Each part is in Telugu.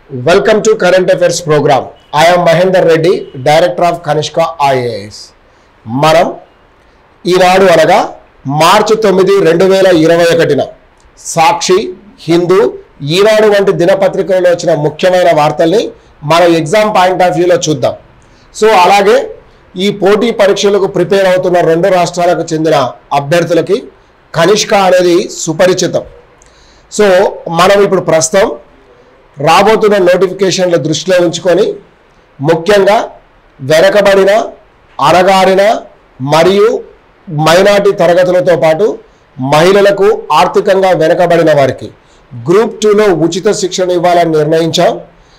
Welcome to Current Affairs program. I am Mahendra Reddy, Director of Kanishka IAS. మనం ఈనాడు అనగా మార్చి తొమ్మిది రెండు వేల ఇరవై ఒకటిన సాక్షి హిందూ ఈనాడు వంటి దినపత్రికలలో వచ్చిన ముఖ్యమైన వార్తల్ని మన ఎగ్జామ్ పాయింట్ ఆఫ్ వ్యూలో చూద్దాం సో అలాగే ఈ పోటీ పరీక్షలకు ప్రిపేర్ అవుతున్న రెండు రాష్ట్రాలకు చెందిన అభ్యర్థులకి కనిష్క అనేది సుపరిచితం సో మనం ఇప్పుడు ప్రస్తుతం రాబోతున్న నోటిఫికేషన్ల దృష్టిలో ఉంచుకొని ముఖ్యంగా వెనకబడిన అరగారిన మరియు మైనార్టీ తరగతులతో పాటు మహిళలకు ఆర్థికంగా వెనకబడిన వారికి గ్రూప్ టూలో ఉచిత శిక్షణ ఇవ్వాలని నిర్ణయించాం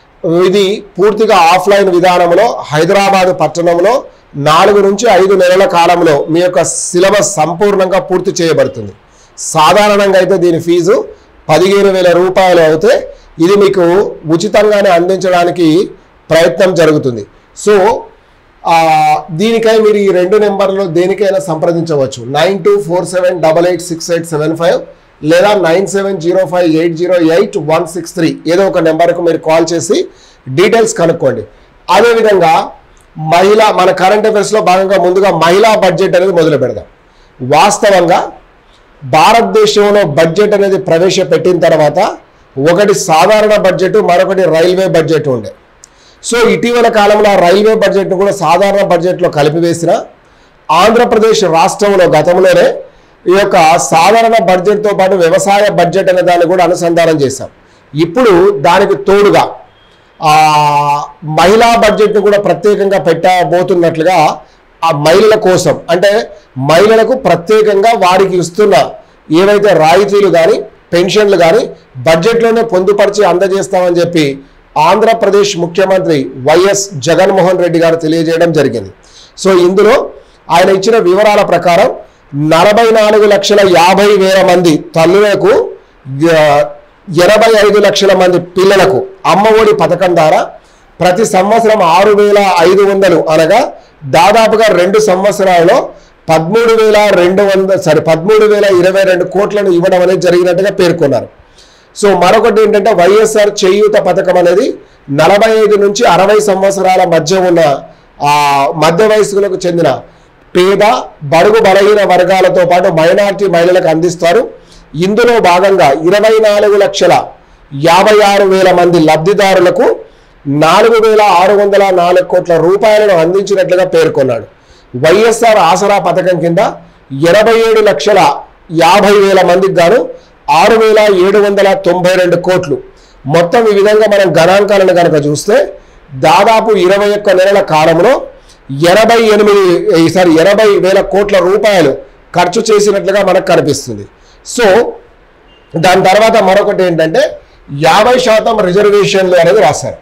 ఇది పూర్తిగా ఆఫ్లైన్ విధానంలో హైదరాబాద్ పట్టణంలో నాలుగు నుంచి ఐదు నెలల కాలంలో మీ యొక్క సిలబస్ సంపూర్ణంగా పూర్తి చేయబడుతుంది సాధారణంగా అయితే దీని ఫీజు పదిహేను వేల రూపాయలు అయితే ఇది మీకు ఉచితంగానే అందించడానికి ప్రయత్నం జరుగుతుంది సో ఆ, దీనికై మీరు ఈ రెండు నెంబర్లో దేనికైనా సంప్రదించవచ్చు nine two four seven double eight six eight seven five లేదా nine seven zero five eight zero eight one six three ఏదో ఒక నెంబర్కు మీరు కాల్ చేసి డీటెయిల్స్ కనుక్కోండి అదేవిధంగా మహిళా మన కరెంట్ అఫైర్స్లో భాగంగా ముందుగా మహిళా బడ్జెట్ అనేది మొదలు పెడదాం వాస్తవంగా భారతదేశంలో బడ్జెట్ అనేది ప్రవేశపెట్టిన తర్వాత ఒకటి సాధారణ బడ్జెట్ మరొకటి రైల్వే బడ్జెట్ ఉండే సో ఇటీవల కాలంలో ఆ రైల్వే బడ్జెట్ను కూడా సాధారణ బడ్జెట్లో కలిపివేసిన ఆంధ్రప్రదేశ్ రాష్ట్రంలో గతంలోనే ఈ యొక్క సాధారణ బడ్జెట్తో పాటు వ్యవసాయ బడ్జెట్ అనే దాన్ని కూడా అనుసంధానం చేశాం ఇప్పుడు దానికి తోడుగా ఆ మహిళా బడ్జెట్ను కూడా ప్రత్యేకంగా పెట్టబోతున్నట్లుగా ఆ మహిళల కోసం అంటే మహిళలకు ప్రత్యేకంగా వారికి ఇస్తున్న ఏవైతే రాయితీలు కానీ పెన్షన్లు కానీ బడ్జెట్లోనే పొందుపరిచి అందజేస్తామని చెప్పి ఆంధ్రప్రదేశ్ ముఖ్యమంత్రి వైఎస్ జగన్మోహన్ రెడ్డి గారు తెలియజేయడం జరిగింది సో ఇందులో ఆయన ఇచ్చిన వివరాల ప్రకారం నలభై నాలుగు లక్షల యాభై వేల మంది తల్లులకు ఆ, ఎనభై ఐదు లక్షల మంది పిల్లలకు అమ్మఒడి పథకం ద్వారా ప్రతి సంవత్సరం ఆరు వేల ఐదు వందలు అనగా దాదాపుగా రెండు సంవత్సరాలలో పదమూడు వేల రెండు వందల సారీ పదమూడు వేల ఇరవై రెండు కోట్లను ఇవ్వడం అనేది జరిగినట్టుగా పేర్కొన్నారు సో మరొకటి ఏంటంటే వైఎస్ఆర్ చేయూత పథకం అనేది నలభై ఐదు నుంచి అరవై సంవత్సరాల మధ్య ఉన్న ఆ మధ్య వయస్కులకు చెందిన పేద బడుగు బలహీన వర్గాలతో పాటు మైనార్టీ మహిళలకు అందిస్తారు ఇందులో భాగంగా ఇరవై నాలుగు లక్షల యాభై ఆరు వేల మంది లబ్ధిదారులకు నాలుగు వేల ఆరు వందల నాలుగు కోట్ల రూపాయలను అందించినట్లుగా పేర్కొన్నాడు వైఎస్ఆర్ ఆసరా పథకం కింద ఎనభై ఏడు లక్షల యాభై వేల మందికి గాను ఆరు వేల ఏడు వందల తొంభై రెండు కోట్లు మొత్తం ఈ విధంగా మనం గణాంకాలను కనుక చూస్తే దాదాపు ఇరవై ఒక్క నెలల కాలంలో ఎనభై ఎనిమిది సారీ ఎనభై వేల కోట్ల రూపాయలు ఖర్చు చేసినట్లుగా మనకు కనిపిస్తుంది సో దాని తర్వాత మరొకటి ఏంటంటే యాభై శాతం రిజర్వేషన్లు అనేది రాశారు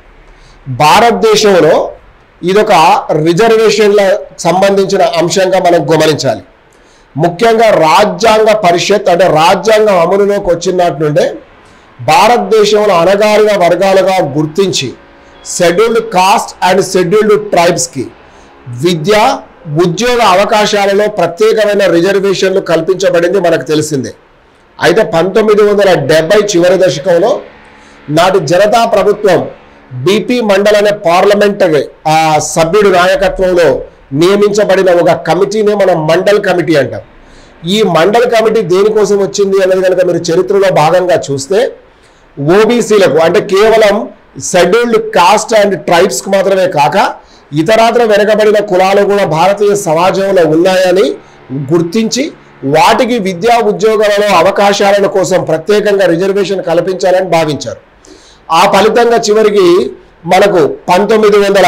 భారతదేశంలో ఇదొక రిజర్వేషన్ల సంబంధించిన అంశంగా మనం గమనించాలి ముఖ్యంగా రాజ్యాంగ పరిషత్ అంటే రాజ్యాంగం అమలులోకి వచ్చినట్టు నుండే భారతదేశంలో అణగారిన వర్గాలుగా గుర్తించి షెడ్యూల్డ్ కాస్ట్ అండ్ షెడ్యూల్డ్ ట్రైబ్స్కి విద్య ఉద్యోగ అవకాశాలలో ప్రత్యేకమైన రిజర్వేషన్లు కల్పించబడింది మనకు తెలిసిందే అయితే పంతొమ్మిది వందల డెబ్బై చివరి దశకంలో నాటి జనతా ప్రభుత్వం బీపీ మండల్ అనే పార్లమెంటరీ ఆ సభ్యుడి నాయకత్వంలో నియమించబడిన ఒక కమిటీనే మనం మండల్ కమిటీ అంటాం ఈ మండల్ కమిటీ దేనికోసం వచ్చింది అనేది కనుక మీరు చరిత్రలో భాగంగా చూస్తే ఓబీసీలకు అంటే కేవలం షెడ్యూల్డ్ కాస్ట్ అండ్ ట్రైబ్స్కి మాత్రమే కాక ఇతరాతర వెనకబడిన కులాలు కూడా భారతీయ సమాజంలో ఉన్నాయని గుర్తించి వాటికి విద్యా ఉద్యోగాలలో అవకాశాల కోసం ప్రత్యేకంగా రిజర్వేషన్ కల్పించాలని భావించారు ఆ ఫలితంగా చివరికి మనకు పంతొమ్మిది వందల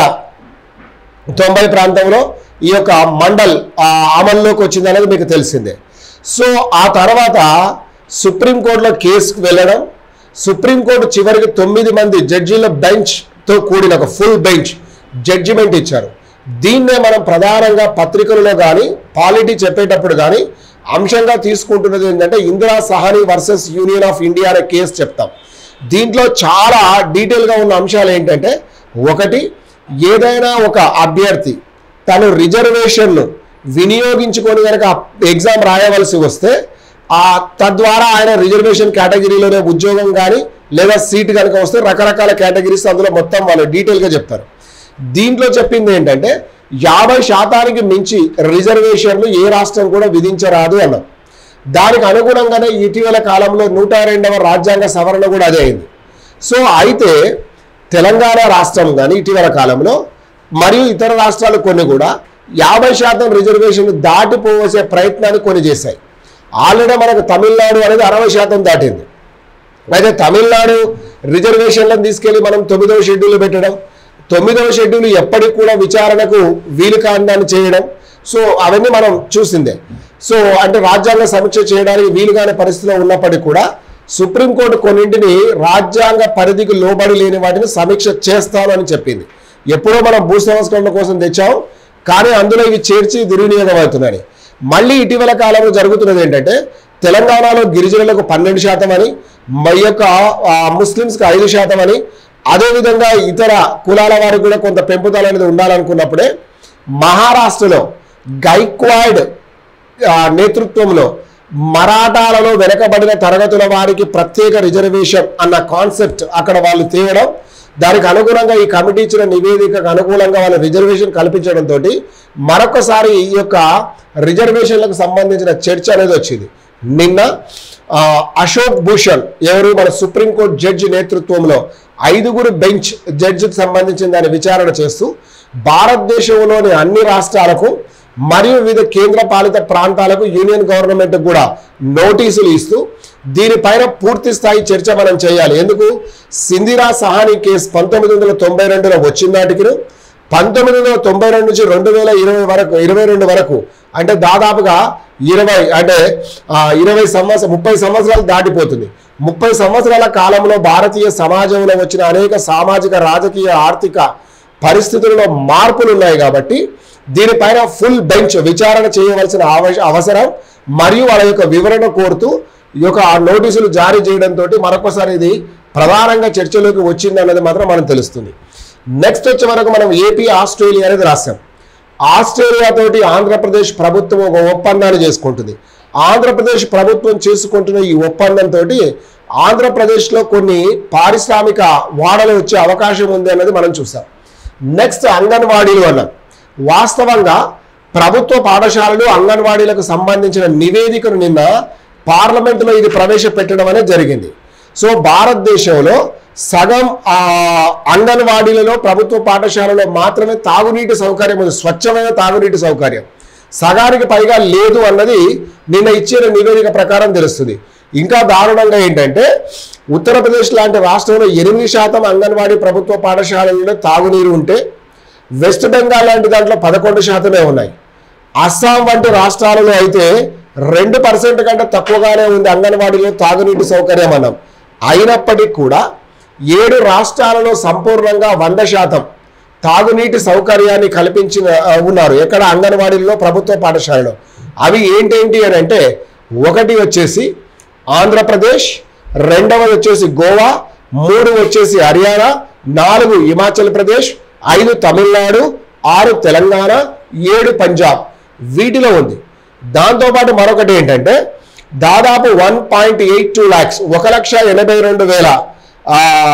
తొంభై ప్రాంతంలో ఈ యొక్క మండల్ ఆ, అమల్లోకి వచ్చింది అనేది మీకు తెలిసిందే సో ఆ తర్వాత సుప్రీంకోర్టులో కేసుకు వెళ్ళడం సుప్రీంకోర్టు చివరికి తొమ్మిది మంది జడ్జీల బెంచ్తో కూడిన ఒక ఫుల్ బెంచ్ జడ్జిమెంట్ ఇచ్చారు దీన్నే మనం ప్రధానంగా పత్రికలలో కానీ పాలిటీ చెప్పేటప్పుడు కానీ అంశంగా తీసుకుంటున్నది ఏంటంటే Indira Sawhney versus union of India అనే కేసు చెప్తాం దీంట్లో చాలా డీటెయిల్గా ఉన్న అంశాలు ఏంటంటే ఒకటి ఏదైనా ఒక అభ్యర్థి తను రిజర్వేషన్ను వినియోగించుకొని కనుక ఎగ్జామ్ రాయవలసి వస్తే ఆ తద్వారా ఆయన రిజర్వేషన్ కేటగిరీలోనే ఉద్యోగం కానీ లేదా సీట్ కనుక వస్తే రకరకాల కేటగిరీస్ అందులో మొత్తం వాళ్ళు డీటెయిల్గా చెప్తారు దీంట్లో చెప్పింది ఏంటంటే యాభై శాతానికి మించి రిజర్వేషన్లు ఏ రాష్ట్రం కూడా విధించరాదు అన్నారు దానికి అనుగుణంగానే ఇటీవల కాలంలో నూట రెండవ రాజ్యాంగ సవరణ కూడా అదే అయింది సో అయితే తెలంగాణ రాష్ట్రం కానీ ఇటీవల కాలంలో మరియు ఇతర రాష్ట్రాలు కొన్ని కూడా యాభై శాతం రిజర్వేషన్ దాటిపోవసే ప్రయత్నాన్ని కొన్ని చేశాయి ఆల్రెడీ మనకు తమిళనాడు అనేది అరవై శాతం దాటింది అయితే తమిళనాడు రిజర్వేషన్లను తీసుకెళ్లి మనం తొమ్మిదవ షెడ్యూల్ పెట్టడం తొమ్మిదవ షెడ్యూల్ ఎప్పటికి కూడా విచారణకు వీలు కాండాన్ని చేయడం సో అవన్నీ మనం చూసిందే సో అంటే రాజ్యాంగ సమీక్ష చేయడానికి వీలు కాని పరిస్థితిలో ఉన్నప్పటికీ కూడా సుప్రీంకోర్టు కొన్నింటిని రాజ్యాంగ పరిధికి లోబడి లేని వాటిని సమీక్ష చేస్తాను అని చెప్పింది ఎప్పుడో మనం భూ సంస్కరణ కోసం తెచ్చాం కానీ అందులో ఇవి చేర్చి దుర్వినియోగం అవుతున్నాయి మళ్ళీ ఇటీవల కాలంలో జరుగుతున్నది ఏంటంటే తెలంగాణలో గిరిజనులకు పన్నెండు శాతం అని మా యొక్క ఆ, ముస్లిమ్స్కి ఐదు శాతం అని అదేవిధంగా ఇతర కులాల వారికి కూడా కొంత పెంపుదల అనేది ఉండాలనుకున్నప్పుడే మహారాష్ట్రలో గైక్వాడ్ ఆ, నేతృత్వంలో మరాఠాలలో వెనకబడిన తరగతుల వారికి ప్రత్యేక రిజర్వేషన్ అన్న కాన్సెప్ట్ అక్కడ వాళ్ళు తేవడం దానికి అనుగుణంగా ఈ కమిటీ ఇచ్చిన నివేదికకు అనుకూలంగా వాళ్ళ రిజర్వేషన్ కల్పించడంతో మరొకసారి ఈ యొక్క రిజర్వేషన్లకు సంబంధించిన చర్చ అనేది వచ్చింది నిన్న ఆ, అశోక్ భూషణ్ ఎవరు మన సుప్రీంకోర్టు జడ్జి నేతృత్వంలో ఐదుగురు బెంచ్ జడ్జికి సంబంధించిన దాని విచారణ చేస్తూ భారతదేశంలోని అన్ని రాష్ట్రాలకు మరియు వివిధ కేంద్ర పాలిత ప్రాంతాలకు యూనియన్ గవర్నమెంట్ కూడా నోటీసులు ఇస్తూ దీనిపైన పూర్తి స్థాయి చర్చ మనం చేయాలి ఎందుకు సింధిరా సహాని కేసు పంతొమ్మిది వందల తొంభై రెండులో వచ్చిన నాటికి పంతొమ్మిది వందల తొంభై రెండు నుంచి రెండు వేల ఇరవై వరకు ఇరవై రెండు వరకు అంటే దాదాపుగా ఇరవై అంటే ఆ, ఇరవై సంవత్సరం ముప్పై సంవత్సరాలు దాటిపోతుంది ముప్పై సంవత్సరాల కాలంలో భారతీయ సమాజంలో వచ్చిన అనేక సామాజిక రాజకీయ ఆర్థిక పరిస్థితులలో మార్పులు ఉన్నాయి కాబట్టి దీనిపైన ఫుల్ బెంచ్ విచారణ చేయవలసిన ఆవ- అవసరం మరియు వాళ్ళ యొక్క వివరణ కోరుతూ ఈ యొక్క ఆ నోటీసులు జారీ చేయడంతో మరొకసారి ఇది ప్రధానంగా చర్చలోకి వచ్చింది అన్నది మాత్రం మనం తెలుస్తుంది నెక్స్ట్ వచ్చే వరకు మనం ఏపీ ఆస్ట్రేలియా అనేది రాసాం ఆస్ట్రేలియా తోటి ఆంధ్రప్రదేశ్ ప్రభుత్వం ఒక ఒప్పందాన్ని చేసుకుంటుంది ఆంధ్రప్రదేశ్ ప్రభుత్వం చేసుకుంటున్న ఈ ఒప్పందంతో ఆంధ్రప్రదేశ్లో కొన్ని పారిశ్రామిక వాడలు వచ్చే అవకాశం ఉంది అన్నది మనం చూసాం నెక్స్ట్ అంగన్వాడీలు అన్నాం వాస్తవంగా ప్రభుత్వ పాఠశాలలు అంగన్వాడీలకు సంబంధించిన నివేదికను నిన్న పార్లమెంటులో ఇది ప్రవేశపెట్టడం అనేది జరిగింది సో భారతదేశంలో సగం ఆ, అంగన్వాడీలలో ప్రభుత్వ పాఠశాలలో మాత్రమే తాగునీటి సౌకర్యం ఉంది స్వచ్ఛమైన తాగునీటి సౌకర్యం సగానికి పైగా లేదు అన్నది నిన్న ఇచ్చిన నివేదిక ప్రకారం తెలుస్తుంది ఇంకా దారుణంగా ఏంటంటే ఉత్తరప్రదేశ్ లాంటి రాష్ట్రంలో ఎనిమిది శాతం అంగన్వాడీ ప్రభుత్వ పాఠశాలలలో తాగునీరు ఉంటే వెస్ట్ బెంగాల్ లాంటి దాంట్లో పదకొండు శాతమే ఉన్నాయి అస్సాం వంటి రాష్ట్రాలలో అయితే రెండు పర్సెంట్ కంటే తక్కువగానే ఉంది అంగన్వాడీలో తాగునీటి సౌకర్యం అన్నాం అయినప్పటికీ కూడా ఏడు రాష్ట్రాలలో సంపూర్ణంగా వంద శాతం తాగునీటి సౌకర్యాన్ని కల్పించిన ఆ, ఉన్నారు ఎక్కడ అంగన్వాడీల్లో ప్రభుత్వ పాఠశాలలో అవి ఏంటేంటి అని అంటే ఒకటి వచ్చేసి ఆంధ్రప్రదేశ్ రెండవది వచ్చేసి గోవా మూడు వచ్చేసి హర్యానా నాలుగు హిమాచల్ ప్రదేశ్ ఐదు తమిళనాడు ఆరు తెలంగాణ ఏడు పంజాబ్ వీటిలో ఉంది దాంతోపాటు మరొకటి ఏంటంటే దాదాపు one point eight two lakhs ఒక లక్ష ఎనభై రెండు వేల ఆ,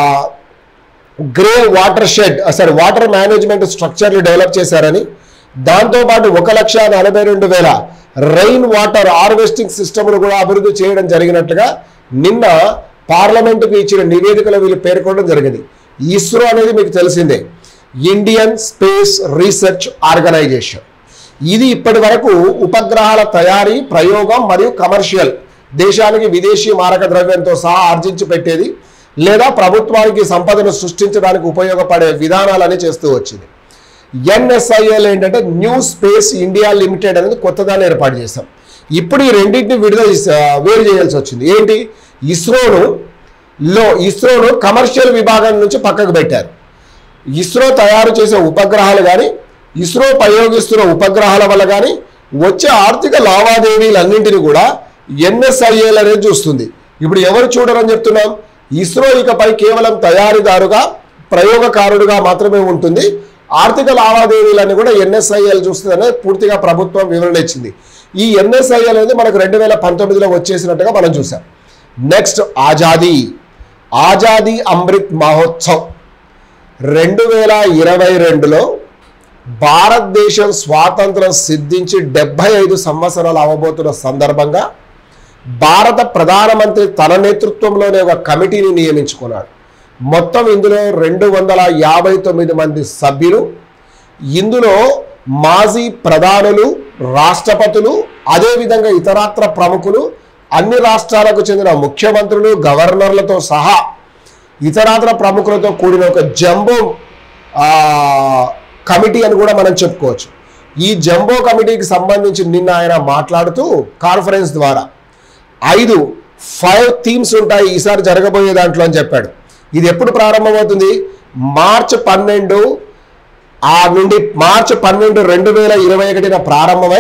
grey water shed sorry water management స్ట్రక్చర్లు డెవలప్ చేశారని దాంతోపాటు ఒక లక్ష నలభై రెండు వేల రెయిన్ వాటర్ హార్వెస్టింగ్ సిస్టమ్ను కూడా అభివృద్ధి చేయడం జరిగినట్లుగా నిన్న పార్లమెంటుకు ఇచ్చిన నివేదికలో వీళ్ళు పేర్కొనడం జరిగింది ఇస్రో అనేది మీకు తెలిసిందే ఇండియన్ స్పేస్ రీసెర్చ్ ఆర్గనైజేషన్ ఇది ఇప్పటి వరకు ఉపగ్రహాల తయారీ ప్రయోగం మరియు కమర్షియల్ దేశానికి విదేశీ మారక ద్రవ్యంతో సహా ఆర్జించి పెట్టేది లేదా ప్రభుత్వానికి సంపదను సృష్టించడానికి ఉపయోగపడే విధానాలని చేస్తూ వచ్చింది ఎన్ఎస్ఐఎల్ ఏంటంటే న్యూ స్పేస్ ఇండియా లిమిటెడ్ అనేది కొత్తదాన్ని ఏర్పాటు చేశాం ఇప్పుడు ఈ రెండింటిని విడుదల చేసా- వేరు చేయాల్సి వచ్చింది ఏంటి ఇస్రోను లో ఇస్రోను కమర్షియల్ విభాగం నుంచి పక్కకు పెట్టారు ఇస్రో తయారు చేసే ఉపగ్రహాలు కానీ ఇస్రో ప్రయోగిస్తున్న ఉపగ్రహాల వల్ల కానీ వచ్చే ఆర్థిక లావాదేవీలన్నింటినీ కూడా ఎన్ఎస్ఐఎల్ అనేది చూస్తుంది ఇప్పుడు ఎవరు చూడరని చెప్తున్నాం ఇస్రో ఇకపై కేవలం తయారీదారుగా ప్రయోగకారుడుగా మాత్రమే ఉంటుంది ఆర్థిక లావాదేవీలన్నీ కూడా ఎన్ఎస్ఐఎల్ చూస్తుంది అనేది పూర్తిగా ప్రభుత్వం వివరణ ఇచ్చింది ఈ ఎన్ఎస్ఐఎల్ అనేది మనకు రెండు వేల పంతొమ్మిదిలో వచ్చేసినట్టుగా మనం చూసాం నెక్స్ట్ ఆజాదీ ఆజాదీ అమృత్ మహోత్సవ్ రెండు వేల ఇరవై రెండులో భారతదేశం స్వాతంత్రం సిద్ధించి డెబ్బై ఐదు సంవత్సరాలు అవ్వబోతున్న సందర్భంగా భారత ప్రధానమంత్రి తన నేతృత్వంలోనే ఒక కమిటీని నియమించుకున్నాడు మొత్తం ఇందులో రెండు వందల యాభై తొమ్మిది మంది సభ్యులు ఇందులో మాజీ ప్రధానులు రాష్ట్రపతులు అదేవిధంగా ఇతరాత్ర ప్రముఖులు అన్ని రాష్ట్రాలకు చెందిన ముఖ్యమంత్రులు గవర్నర్లతో సహా ఇతరాత్ర ప్రముఖులతో కూడిన ఒక జంబో ఆ, కమిటీ అని కూడా మనం చెప్పుకోవచ్చు ఈ జంబో కమిటీకి సంబంధించి నిన్న ఆయన మాట్లాడుతూ కాన్ఫరెన్స్ ద్వారా ఐదు ఫైవ్ థీమ్స్ ఉంటాయి ఈసారి జరగబోయే దాంట్లో అని చెప్పాడు ఇది ఎప్పుడు ప్రారంభమవుతుంది మార్చ్ పన్నెండు ఆ నుండి మార్చి పన్నెండు రెండు వేల ఇరవై ఒకటిన ప్రారంభమై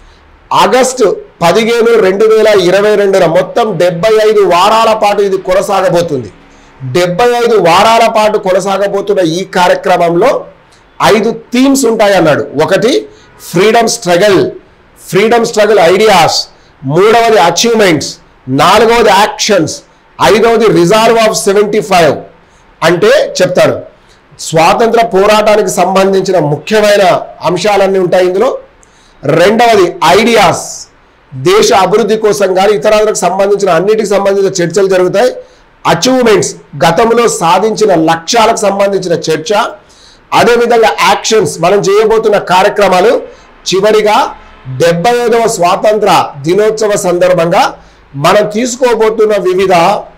ఆగస్టు పదిహేను రెండు వేల ఇరవై రెండున మొత్తం డెబ్బై ఐదు వారాల పాటు ఇది కొనసాగబోతుంది డెబ్బై ఐదు వారాల పాటు కొనసాగబోతున్న ఈ కార్యక్రమంలో ఐదు థీమ్స్ ఉంటాయన్నాడు ఒకటి freedom struggle freedom struggle ideas మూడవది అచీవ్మెంట్స్ నాలుగవది యాక్షన్స్ ఐదవది రిజాల్వ్ ఆఫ్ సెవెంటీ ఫైవ్ అంటే చెప్తాడు స్వాతంత్ర పోరాటానికి సంబంధించిన ముఖ్యమైన అంశాలన్నీ ఉంటాయి ఇందులో రెండవది ఐడియాస్ దేశ అభివృద్ధి కోసం కానీ ఇతరాలకు సంబంధించిన అన్నిటికి సంబంధించిన చర్చలు జరుగుతాయి అచీవ్మెంట్స్ గతంలో సాధించిన లక్ష్యాలకు సంబంధించిన చర్చ అదేవిధంగా యాక్షన్స్ మనం చేయబోతున్న కార్యక్రమాలు చివరిగా డెబ్బై ఐదవ స్వాతంత్ర దినోత్సవ సందర్భంగా మనం తీసుకోబోతున్న వివిధ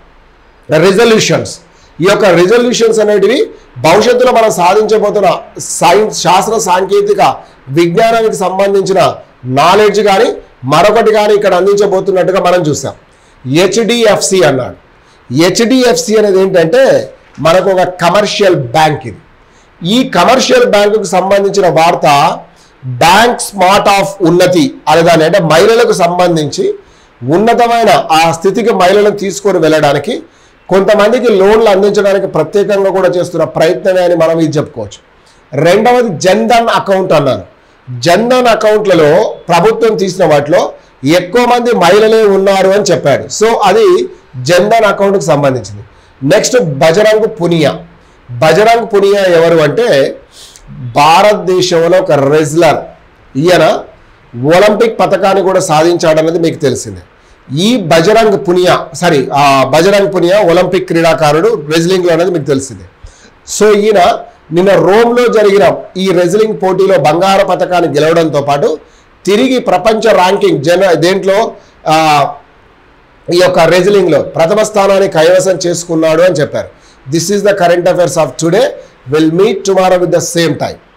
రిజల్యూషన్స్ ఈ యొక్క రిజల్యూషన్స్ అనేటివి భవిష్యత్తులో మనం సాధించబోతున్న సైన్స్ శాస్త్ర సాంకేతిక విజ్ఞానానికి సంబంధించిన నాలెడ్జ్ కానీ మరొకటి కానీ ఇక్కడ అందించబోతున్నట్టుగా మనం చూసాం హెచ్డిఎఫ్సి అన్నాడు హెచ్డిఎఫ్సి అనేది ఏంటంటే మనకు ఒక కమర్షియల్ బ్యాంక్ ఇది ఈ కమర్షియల్ బ్యాంకుకు సంబంధించిన వార్త బ్యాంక్ స్మార్ట్ ఆఫ్ ఉన్నతి అనేదాన్ని అంటే మహిళలకు సంబంధించి ఉన్నతమైన ఆ స్థితికి మహిళలను తీసుకొని వెళ్ళడానికి కొంతమందికి లోన్లు అందించడానికి ప్రత్యేకంగా కూడా చేస్తున్న ప్రయత్నమే అని మనం ఇది చెప్పుకోవచ్చు రెండవది జన్ధన్ అకౌంట్ అన్నారు జన్ధన్ అకౌంట్లలో ప్రభుత్వం తీసిన వాటిలో ఎక్కువ మంది మహిళలే ఉన్నారు అని చెప్పాడు సో అది జన్ధన్ అకౌంట్కి సంబంధించింది నెక్స్ట్ బజరంగ్ పునియా బజరంగ్ పునియా ఎవరు అంటే భారతదేశంలో ఒక రెజ్లర్ ఈయన ఒలింపిక్ పథకాన్ని కూడా సాధించాడన్నది మీకు తెలిసిందే ఈ బజరంగ్ పునియా సారీ ఆ బజరంగ్ పునియా ఒలింపిక్ క్రీడాకారుడు రెజ్లింగ్లో అనేది మీకు తెలిసిందే సో ఈయన నిన్న రోమ్లో జరిగిన ఈ రెజ్లింగ్ పోటీలో బంగారు పథకాన్ని గెలవడంతో పాటు తిరిగి ప్రపంచ ర్యాంకింగ్ జన దేంట్లో ఆ, ఈ యొక్క రెజ్లింగ్లో ప్రథమ స్థానాన్ని కైవసం చేసుకున్నాడు అని చెప్పారు this is the current affairs of today will meet tomorrow with the same time